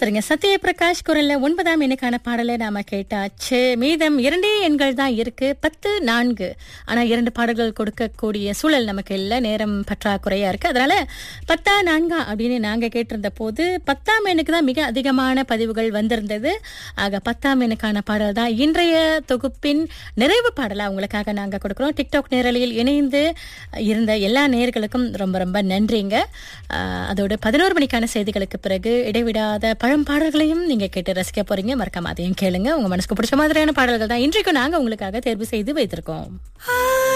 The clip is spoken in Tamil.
சரிங்க சத்ய பிரகாஷ் குரல்ல ஒன்பதாம் எண்ணுக்கான பாடலை நாம கேட்டாச்சு மீதம் இரண்டே எண்கள் தான் இருக்கு பத்து நான்கு ஆனா இரண்டு பாடல்கள் கொடுக்கக்கூடிய சூழல் நமக்கு இல்ல நேரம் பற்றாக்குறையா இருக்கு அதனால பத்தா நான்கா அப்படின்னு நாங்க கேட்டிருந்த போது பத்தாம் எண்ணுக்கு தான் மிக அதிகமான பதிவுகள் வந்திருந்தது ஆக பத்தாம் எண்ணுக்கான பாடல் தான் இன்றைய தொகுப்பின் நிறைவு பாடலா உங்களுக்காக நாங்க கொடுக்கிறோம் டிக்டாக் நேரலையில் இணைந்து இருந்த எல்லா நேர்களுக்கும் ரொம்ப ரொம்ப நன்றிங்க ஆஹ் அதோட பதினோரு மணிக்கான செய்திகளுக்கு பிறகு இடைவிடாத பழம் பாடல்களையும் நீங்க கேட்டு ரசிக்க போறீங்க மறக்காம அதையும் கேளுங்க உங்க மனசுக்கு பிடிச்ச மாதிரியான பாடல்கள் தான் இன்றைக்கு நாங்க உங்களுக்காக தேர்வு செய்து வைத்திருக்கோம்